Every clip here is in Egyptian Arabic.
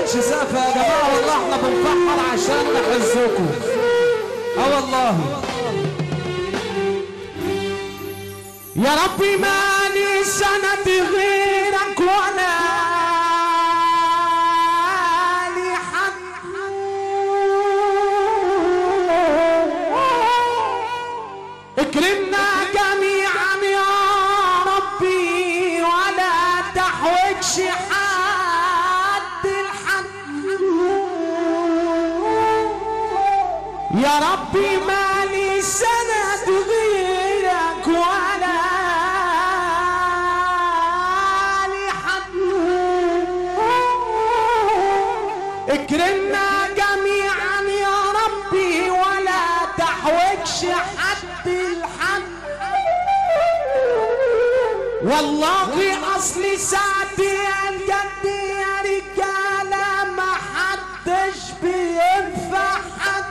تاخدش سقفة يا جماعة والله احنا بنفحر عشان نحزكم اه والله يا ربي مالي سند غيرك ولا لي حد اكرمنا جميعا يا ربي ولا تحوجش حد لحد يا ربي مالي سند غيرك ولا لي حد اكرمنا جميعا يا ربي ولا تحوجش حد لحد والله اصلي ساعتي الجد يا رجاله ما حدش بينفع حد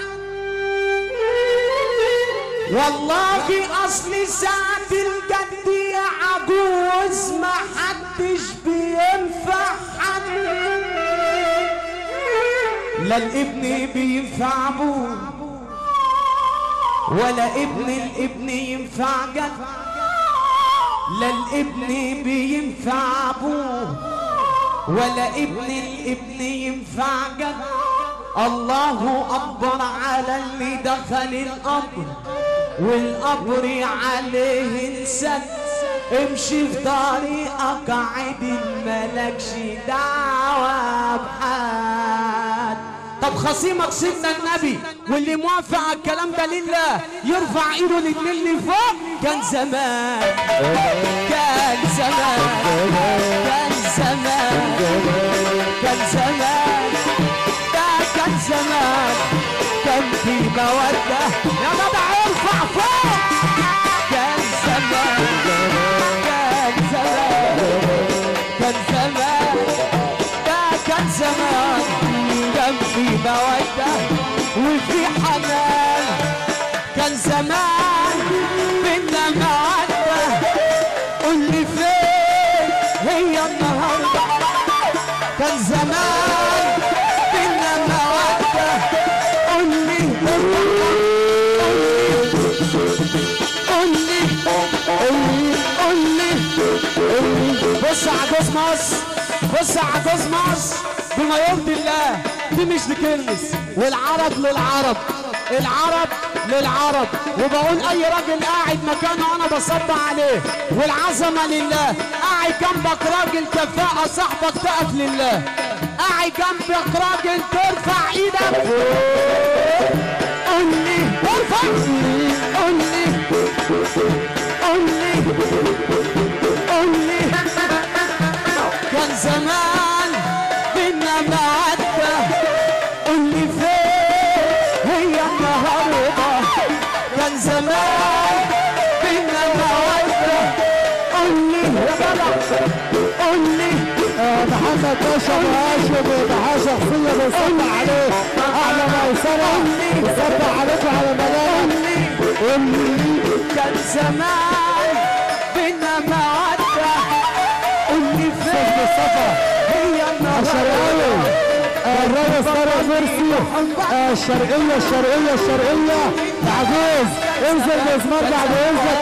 والله اصلي ساعة الجد يا عجوز ما حدش بينفع حد لا الابن بينفع ابوه ولا ابن الابن ينفع جد لا الابن بينفع ابوه ولا ابن الابن ينفع جد الله اكبر على اللي دخل القبر والقبر عليه انسد امشي في طريقك عدل ملكش دعوة بحد طب خصيمك سيدنا النبي واللي موافق على الكلام ده لله يرفع ايده الاتنين اللي فوق كان زمان كان زمان كان زمان كان زمان ده كان زمان كان في مودة يا جدع ارفع فوق كان زمان كان زمان كان زمان ده كان زمان كان في مودة وفي حنان كان زمان بينا مودة قول لي فين هي النهارده كان زمان بينا مودة قول لي قول لي قول لي قول لي قول لي بص عجوز مصر بص عجوز مصر بما يرضي الله دي مش لكنس والعرب للعرب العرب للعرب وبقول اي راجل قاعد مكانه انا بصب عليه والعظمه لله قاعد جنبك راجل كفاءه صاحبك تقف لله قاعد جنبك راجل ترفع ايدك قول لي ارفع قول لي قول لي قول لي كان زمان بينا مودة قول لي فين هي النهارده كان زمان بينا مودة قول لي يا جدع قول لي محمد باشا ابو هاشم وتحية شخصية بيصب عليه أعلى ميسرة بيصب عليكم على ملاك قول لي كان زمان بينا مودة قول لي استاذ فين مصطفى هي الشرقاوي النهارده الريس طارق مرسي آه، الشرقية الشرقية الشرقية العجوز انزل مسمار بعد اذنك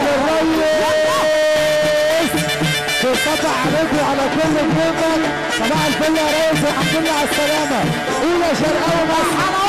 للريس بيصب عليكم على كل جنبك صباح الفل يا ريس والحمد لله على السلامة قول يا شرقاوي مصر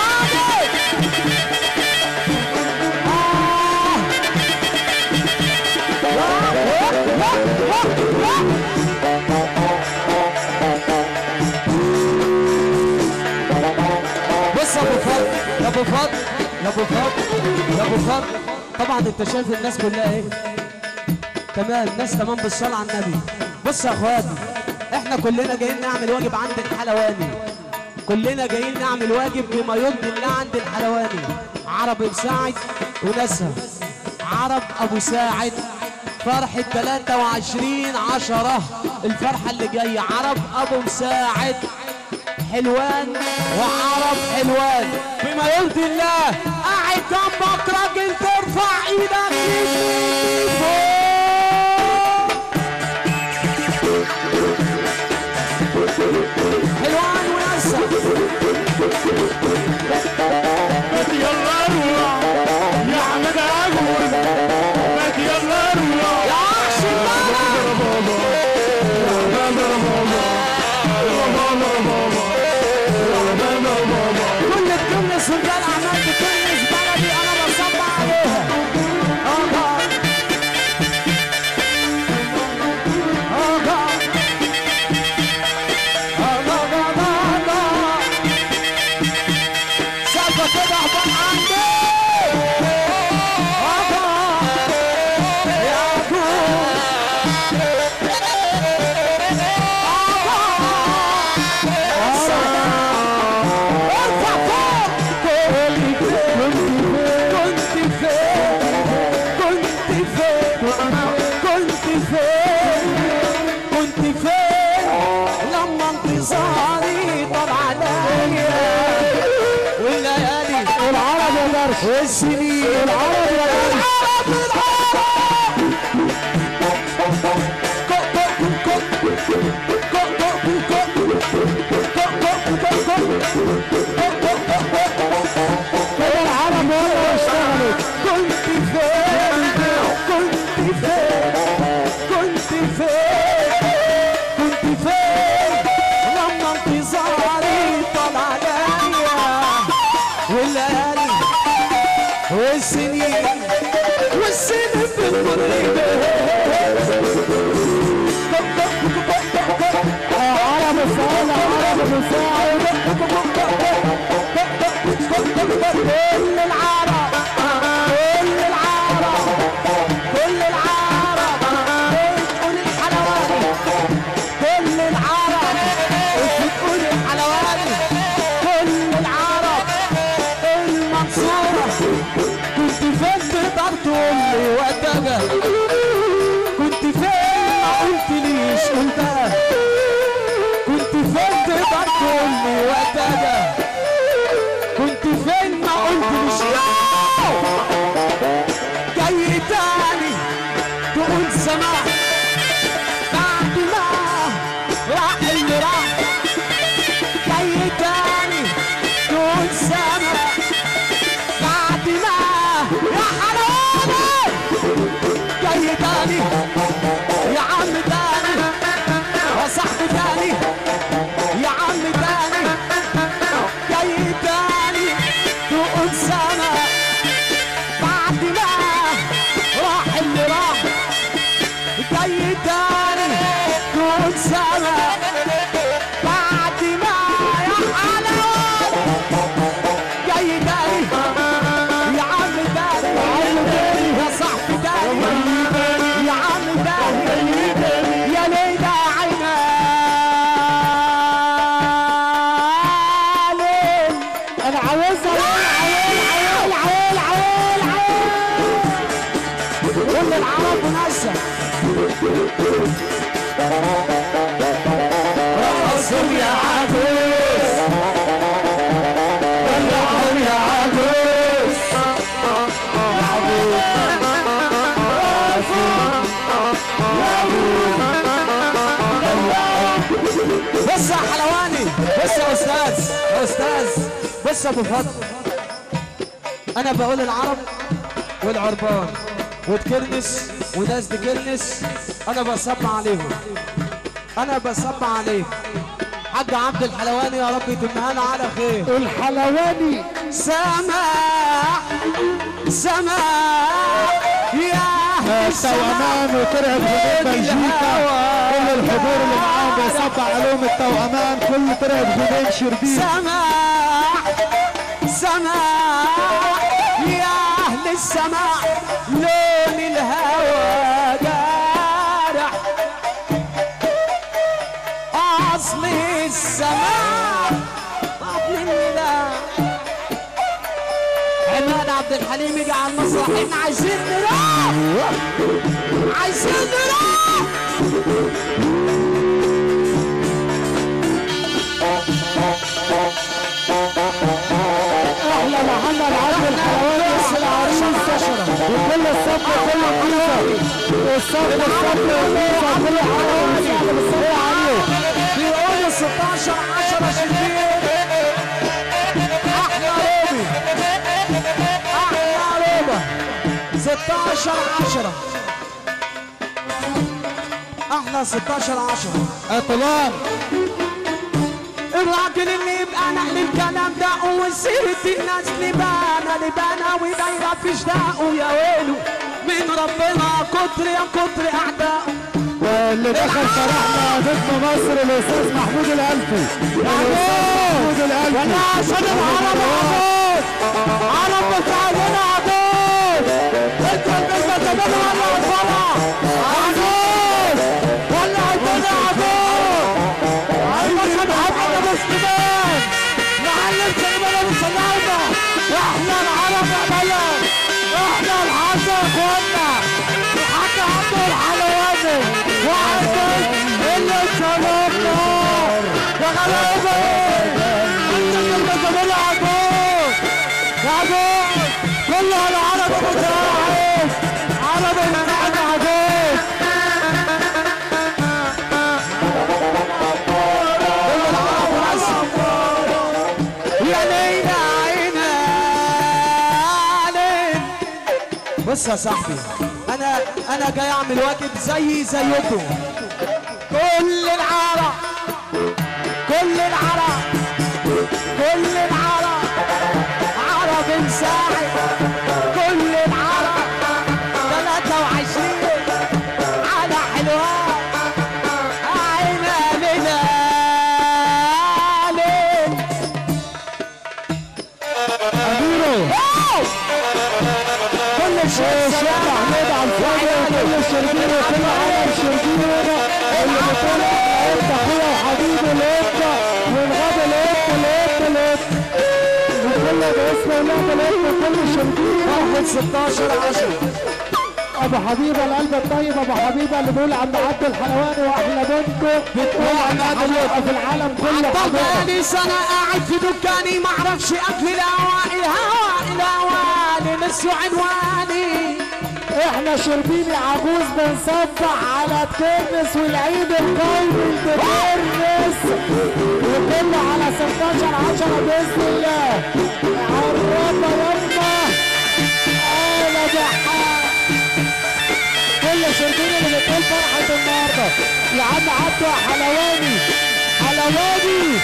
بص يا ابو فضل يا ابو فضل يا ابو فضل يا ابو فضل طبعا انت شايف الناس كلها ايه تمام الناس تمام بالصلاه على النبي بص يا اخواتي احنا كلنا جايين نعمل واجب عند الحلواني كلنا جايين نعمل واجب بما يرضي الله عند الحلواني عرب مساعد وناسها عرب ابو ساعد فرحة 23 عشرة الفرحة اللي جاية عرب ابو مساعد حلوان وعرب حلوان بما يرضي الله قاعد جنبك راجل ترفع ايدك لفوق حلوان ويا مات يلا روح يا احمد عجول مات يلا روح يا عرش الملك كل التونس ورجال اعمال بتونس بلدي انا بصب عليها اه جاد اه جاد اه جاد اه جاد سقفة كده احضر عندي اه جاد يا جود ارفع فوق كنت فين كنت فين كنت فين كنت فين لما انتصاري طال عليا والليالي العرب يا درش والسنين العرب يا درش كده العرب والله اشتغلت كنت فين كنت فين كنت فين كنت فين لما انتظاري طال عليا والليالي والسنين والسنين بتمر عرب السؤال عرب المساعد كل العرب كل العرب كل العرب بتقول الحلواني كل العرب بتقول الحلواني كل العرب المنصورة كنت فين تقدر تقول لي وقتها كنت فين ما قلتليش قلتها كنت فين تقدر تقول لي وقتها كنت فين ما قلتليش ياو جاي تاني تقول سماح بعد ما راح اللي راح جاي تاني تقول سماح بعد ما يا حلواني جاي تاني يا عم تاني يا صاحبي تاني يا عم تاني جاي تاني تقول سنة بعد ما راح اللي راح جاي تاني تقول سنة بعد ما يا حلوان جاي تاني يا عم تاني يا صاحبي تاني يا عم تاني يا ليلى عيني انا عاوزها عيال عيال عيال عيال عيال كل العرب منسى رقصهم يا عجوز ولعهم يا عجوز بص يا حلواني بص يا استاذ يا استاذ بص يا ابو فضل انا بقول العرب والعربان وتكرنس وناس تكرنس انا بصب عليهم انا بصب عليهم حاج عبد الحلواني يا رب يتمها لنا على خير الحلواني سماح سماح يا التوأمان وترعب جنود بلجيكا كل الحضور اللي معاهم بيصب عليهم التوأمان كل ترعب جنود شربين سماح سماح يا اهل السماع لون الهوى جارح اصل السماع قبل الله عماد عبد الحليم يجي على المسرح احنا عايزين نروح عايزين نروح احلى محمد عبد الحلواني بس العريس وكل الصف كل الكيسة الصف الصف الكيسة كل حلواني يعني بالصلاة عليه بيقولوا 16 10 شربين 16 10 احلى 16 10 اطلال الراجل اللي يبقى نقل الكلام ده وسيرة الناس لبانة لبانة ودايرة في شداقه يا ويلو من ربنا كتر يا كتر أعدائه واللي دخل فرحنا نجم مصر الاستاذ محمود الالفي محمود الالفي يا ناس أنا العرب عبود عرب بتاعنا عبود انت البيت تمام ولا الفرح عبود ولا الدنيا عبود عايز محمد ابو سليمان معلم سليمان ابو سليمان احنا العرب يا بلد احنا الحاج يا اخوانا الحاج عبد الحلواني وعندك اللي اتشرفنا يا غلابه انت كلمه جميله يا عبود يا عبود كلها العرب ابو سعيد عرب المنعم يا عبود كل العرب والعسل يا ليلى عينا عليك بص يا صاحبي انا انا جاي اعمل واجب زي زيكم كل العرب كل العرب كل العرب عرب مساعد كل العرب 23 على حلوان عينا لنا ليل اميرو كل شيء الشيخ محمود على الفاضي وكل الشربين وكل عالم الشربين اللي بتقول انت اخويا وحبيبي القط والغدا القط القط القط وكل باسم الله القط وكل الشربين واحد 16 10 ابو حبيبه القلب الطيب ابو حبيبه اللي بيقول عم عبد الحلواني واحلى بنته بتقول عم حبيبه في العالم كله طب حبيبه بقالي سنة قاعد في دكاني معرفش أكل الهواء الهواء الهواء نسوا عنواني احنا شربين يا عجوز بنصفع على التنس والعيد القومي بترنس وكله على 16 10 باذن الله عربة يما انا بحق كل شربين اللي بتقول فرحة النهارده يا عم عبده يا حلواني حلواني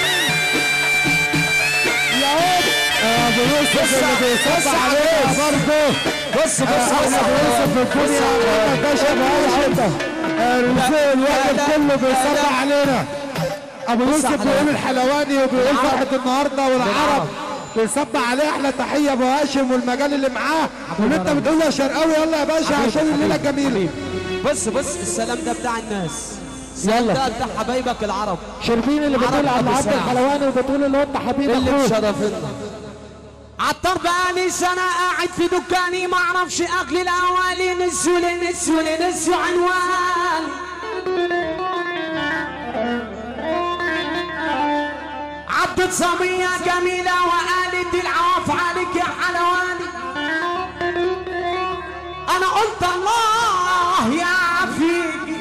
يا واد ابو يوسف اللي بيصب علينا برضه بص بص احنا بنوصف في الدنيا ما باشا بأي حته الرسول الواحد كله بيصب علينا ابو يوسف بيقول الحلواني وبيقول فرحه النهارده والعرب بيصب عليه احلى تحيه ابو هاشم والمجال اللي معاه واللي انت بتقول يا شرقاوي يلا يا باشا عشان الليله جميله بص بص السلام ده بتاع الناس يلا. ده بتاع حبايبك العرب شربين اللي بتقول عرب عم أبو عبد ساعة. الحلواني وبتقول اللي انت حبيب اللي اخوه مشرفنا عطر بقالي سنة قاعد في دكاني معرفش أكل الأوالي نسوا لي نسوا لي نسوا عنوان عبد صبية جميلة وقالت العواف عليك يا حلواني أنا قلت الله يعافيك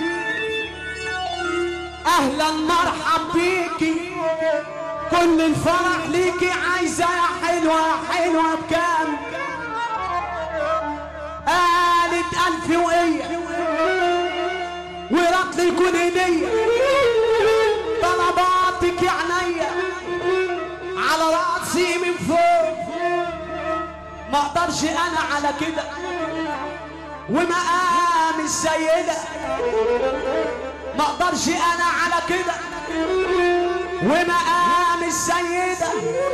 أهلا مرحب بيكي كل الفرح ليكي عايزة يا حلوة يا حلوة بكام قالت ألف وإيه ورد لي يكون هدية طلباتك يا عينيا على راسي من فوق ما اقدرش انا على كده ومقام السيدة ما اقدرش انا على كده ومقام السيدة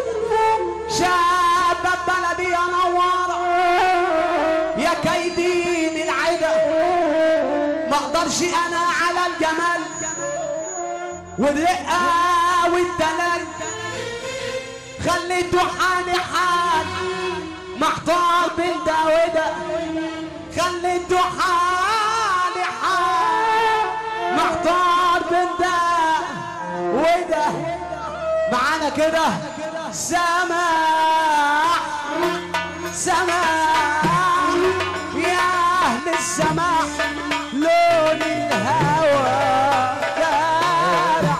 شابة بلدي يا نوارة يا كيدين العدا ما اقدرش انا على الجمال والرقة والدلال خليته حالي حال محتار بين ده وده خليته حالي حال محتار بين ده وده معانا كده سماح سماح يا اهل السماح لون الهوى جارح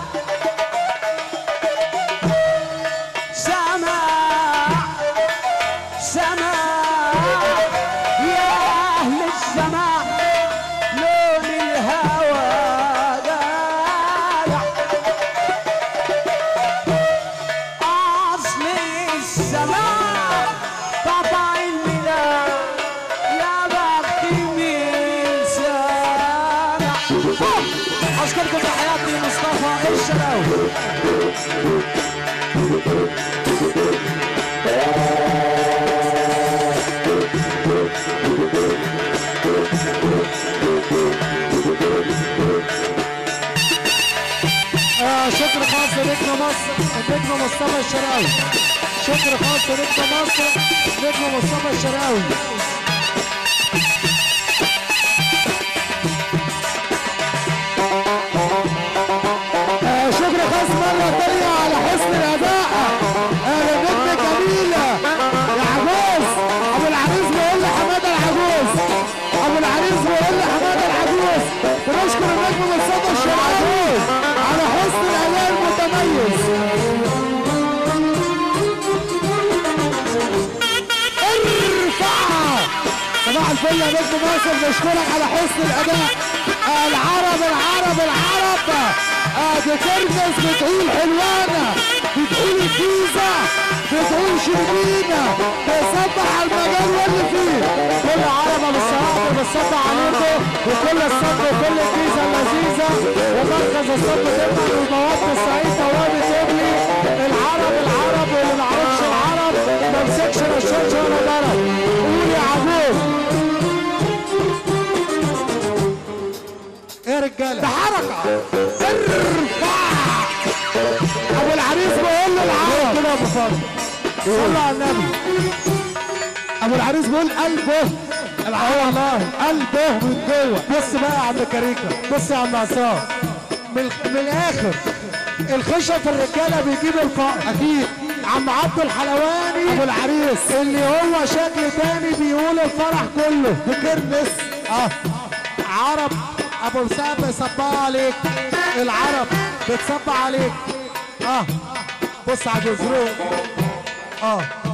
سماح سماح يا اهل السماح الشراوي آه شكر خاص لنجم مصر النجم مصطفى الشراوي شكر خاص لنجم مصر نجم مصطفى الشراوي آه شكر خاص مرة تانية على حسن الأداء آه لنجم جميلة يا عجوز أبو العريس بيقول لي حمادة العجوز أبو العريس بيقول لي حمادة العجوز بنشكر النجم مصطفى الشراوي على حسن الأداء المتميز ارفع صباح الفل يا نجم مصر بشكرك على حسن الاداء آه العرب العرب العرب آه بترمس بتقول حلوانه بتقول الجيزه بتقول شربينه بيصبح على المجال واللي فيه كل عربه بالصراحه بتصبح عليكم وكل الصب وكل الجيزه اللذيذه ومركز الصب تبقى والمواد الصعيد توابي تبلي العرب العرب واللي ما عرفش العرب ما مسكش رشاش ولا ضرب قول يا عبود ايه يا رجاله ده حركه ارفع ابو العريس بيقول له العرب كده يا ابو فاضل صلى على النبي ابو العريس بيقول قلبه العرب والله قلبه من جوه بص بقى يا عم كريكه بص يا عم عصام من, من الاخر الخشب في الرجاله بيجيب الفقر اكيد عم عبد الحلواني ابو العريس اللي هو شكل تاني بيقول الفرح كله بكرمس اه عرب ابو مساب بيصبح عليك العرب بتصبح عليك اه بص على جزروق اه